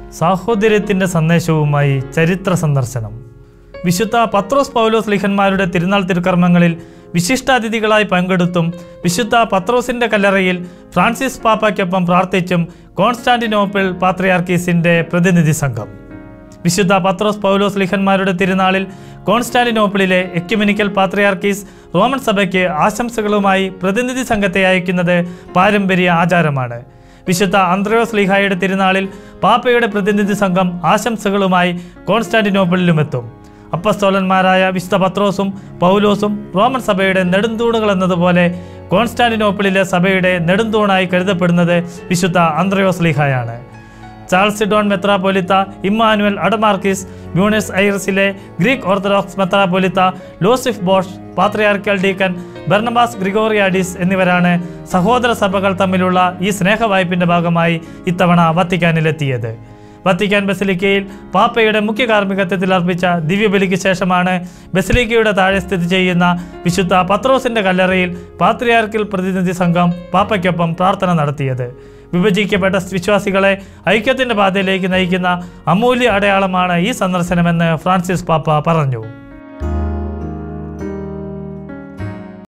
സാഹോദര്യത്തിൻ്റെ സന്ദേശവുമായി ചരിത്ര സന്ദർശനം വിശുദ്ധ പത്രോസ് പൗലോസ് ലിഖന്മാരുടെ തിരുനാൾ തിരുക്കർമ്മങ്ങളിൽ വിശിഷ്ടാതിഥികളായി പങ്കെടുത്തും വിശുദ്ധ പത്രോസിൻ്റെ കല്ലറയിൽ ഫ്രാൻസിസ് പാപ്പയ്ക്കൊപ്പം പ്രാർത്ഥിച്ചും കോൺസ്റ്റാന്റിനോപ്പിൾ പാത്രിയാർക്കീസിൻ്റെ പ്രതിനിധി സംഘം വിശുദ്ധ പത്രോസ് പൗലോസ് ലിഖന്മാരുടെ തിരുനാളിൽ കോൺസ്റ്റാന്റിനോപ്പിളിലെ എക്യുമെനിക്കൽ പാത്രിയാർക്കീസ് റോമൻ സഭയ്ക്ക് ആശംസകളുമായി പ്രതിനിധി സംഘത്തെ അയക്കുന്നത് പാരമ്പര്യ ആചാരമാണ് വിശുദ്ധ അന്ത്രയോസ് ലീഹായുടെ തിരുനാളിൽ പാപ്പയുടെ പ്രതിനിധി സംഘം ആശംസകളുമായി കോൺസ്റ്റാന്റിനോപ്പിളിലുമെത്തും അപ്പസ്തോലന്മാരായ വിശുദ്ധ പത്രോസും പൗലോസും റോമൻ സഭയുടെ നെടുന്തൂണുകൾ എന്നതുപോലെ കോൺസ്റ്റാന്റിനോപ്പിളിലെ സഭയുടെ നെടുന്തൂണായി കരുതപ്പെടുന്നത് വിശുദ്ധ അന്ത്രയോസ് ലീഹായാണ് ചാൾസ് ഡോൺ മെത്രാപ്പൊലിത്ത ഇമ്മാനുവൽ അഡമാർക്കിസ് ബ്യൂണസ് ഐറിസിലെ ഗ്രീക്ക് ഓർത്തഡോക്സ് മെത്രാപ്പൊലിത്ത ലോസിഫ് ബോഷ് പാത്രിയാർക്കൽ ഡീക്കൻ ബർണബാസ് ഗ്രിഗോറിയാഡിസ് എന്നിവരാണ് സഹോദര സഭകൾ തമ്മിലുള്ള ഈ സ്നേഹവായ്പിൻ്റെ ഭാഗമായി ഇത്തവണ വത്തിക്കാനിലെത്തിയത് വത്തിക്കാൻ ബസിലിക്കയിൽ പാപ്പയുടെ മുഖ്യ കാർമ്മികത്വത്തിൽ അർപ്പിച്ച ദിവ്യബലിക്ക് ശേഷമാണ് ബസിലിക്കയുടെ താഴെ സ്ഥിതി ചെയ്യുന്ന വിശുദ്ധ പത്രോസിന്റെ കല്ലറയിൽ പാത്രിയാർക്കിൽ പ്രതിനിധി സംഘം പാപ്പയ്ക്കൊപ്പം പ്രാർത്ഥന നടത്തിയത് വിഭജിക്കപ്പെട്ട വിശ്വാസികളെ ഐക്യത്തിന്റെ പാതയിലേക്ക് നയിക്കുന്ന അമൂല്യ അടയാളമാണ് ഈ സന്ദർശനമെന്ന് ഫ്രാൻസിസ് പാപ്പ പറഞ്ഞു